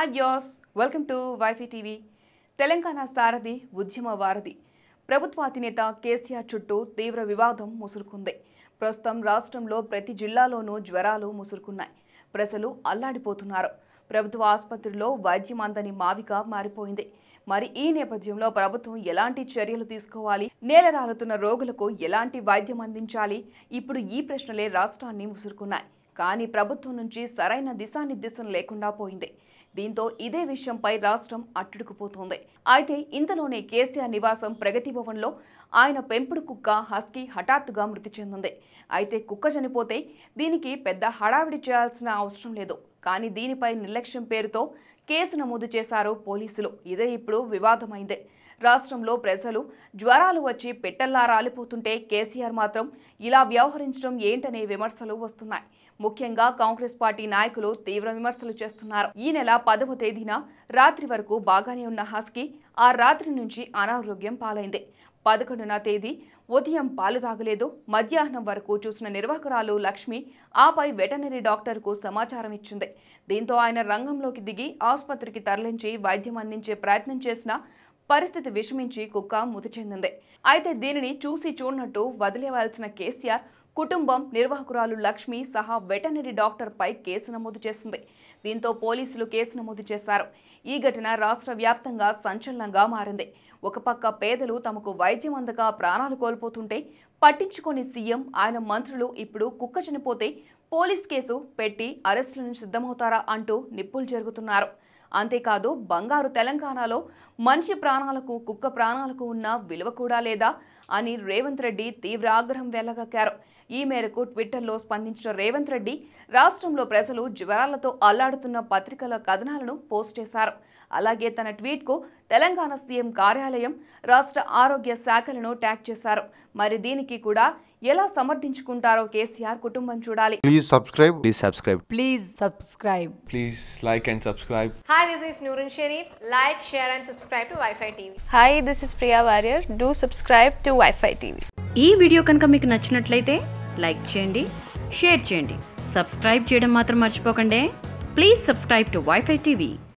Hi guys welcome to WiFi TV Telangana సారథి ఉద్యమ వారధి ప్రభుత్వ అధినేత కేసీఆర్ చుట్టూ తీవ్ర వివాదం ముసురుకుంది ప్రస్తుతం రాష్ట్రంలో ప్రతి జిల్లాలోనూ జ్వరాలు ముసురుకున్నాయి ప్రజలు అల్లాడిపోతున్నారు ప్రభుత్వ ఆసుపత్రిలో వైద్యం అందని మావిగా మారిపోయింది మరి ఈ నేపథ్యంలో ప్రభుత్వం ఎలాంటి చర్యలు తీసుకోవాలి నేల రాలుతున్న రోగులకు ఎలాంటి వైద్యం అందించాలి ఇప్పుడు ఈ ప్రశ్నలే రాష్ట్రాన్ని ముసురుకున్నాయి కానీ ప్రభుత్వం నుంచి సరైన దిశానిర్దేశం లేకుండా పోయింది దీంతో ఇదే విషయంపై రాష్ట్రం అట్టుడుకుపోతోంది అయితే ఇంతలోనే కేసీఆర్ నివాసం ప్రగతి భవన్లో ఆయన పెంపుడు కుక్క హస్కీ హఠాత్తుగా మృతి చెందింది అయితే కుక్క చనిపోతే దీనికి పెద్ద హడావిడి చేయాల్సిన అవసరం లేదు కానీ దీనిపై నిర్లక్ష్యం పేరుతో కేసు నమోదు చేశారు పోలీసులు ఇదే ఇప్పుడు వివాదమైంది రాష్ట్రంలో ప్రజలు జ్వరాలు వచ్చి పెట్టల్లా రాలిపోతుంటే కేసీఆర్ మాత్రం ఇలా వ్యవహరించడం ఏంటనే విమర్శలు వస్తున్నాయి ముఖ్యంగా కాంగ్రెస్ పార్టీ నాయకులు తీవ్ర విమర్శలు చేస్తున్నారు ఈ నెల పదవ తేదీన రాత్రి వరకు బాగానే ఉన్న హస్కీ ఆ రాత్రి నుంచి అనారోగ్యం పాలైంది పదకొండున తేదీ ఉదయం పాలు తాగలేదు మధ్యాహ్నం వరకు చూసిన నిర్వాహకురాలు లక్ష్మి ఆపై వెటనరీ డాక్టర్కు సమాచారం ఇచ్చింది దీంతో ఆయన రంగంలోకి దిగి ఆసుపత్రికి తరలించి వైద్యం అందించే ప్రయత్నం చేసినా పరిస్థితి విషమించి కుక్క మృతి చెందింది అయితే దీనిని చూసి చూడనట్టు వదిలేవాల్సిన కేసీఆర్ కుటుంబం నిర్వాహకురాలు లక్ష్మి సహా వెటనరీ డాక్టర్ పై కేసు నమోదు చేసింది దీంతో పోలీసులు కేసు నమోదు చేశారు ఈ ఘటన రాష్ట్ర వ్యాప్తంగా సంచలనంగా మారింది ఒక పక్క పేదలు తమకు వైద్యం అందక ప్రాణాలు కోల్పోతుంటే పట్టించుకొని సీఎం ఆయన మంత్రులు ఇప్పుడు కుక్క చనిపోతే పోలీస్ కేసు పెట్టి అరెస్టులను సిద్ధమవుతారా అంటూ నిప్పులు జరుగుతున్నారు అంతేకాదు బంగారు తెలంగాణలో మనిషి ప్రాణాలకు కుక్క ప్రాణాలకు ఉన్న విలువ కూడా లేదా అని రేవంత్ రెడ్డి తీవ్ర ఆగ్రహం వెళ్లగక్కారు ఈ మేరకు ట్విట్టర్లో స్పందించిన రేవంత్ రెడ్డి రాష్ట్రంలో ప్రజలు జ్వరాలతో అల్లాడుతున్న పత్రికల కథనాలను పోస్ట్ చేశారు అలాగే తన ట్వీట్కు తెలంగాణ సీఎం కార్యాలయం రాష్ట్ర ఆరోగ్య శాఖలను ట్యాగ్ చేశారు మరి దీనికి కూడా ఎలా సమర్థించుకుంటారో కేసీఆర్ కుటుంబం చూడాలి Please subscribe. Please subscribe. Please subscribe. Please like and subscribe. Hi, this is Noorun Sharif. Like, share, and subscribe to Wi-Fi TV. Hi, this is Priya Warrior. Do subscribe to Wi-Fi TV. ఈ video కనుక మీకు నచ్చినట్లయితే like చేయండి share చేయండి subscribe చేయడం మాత్రం మర్చిపోకండి please subscribe to WiFi TV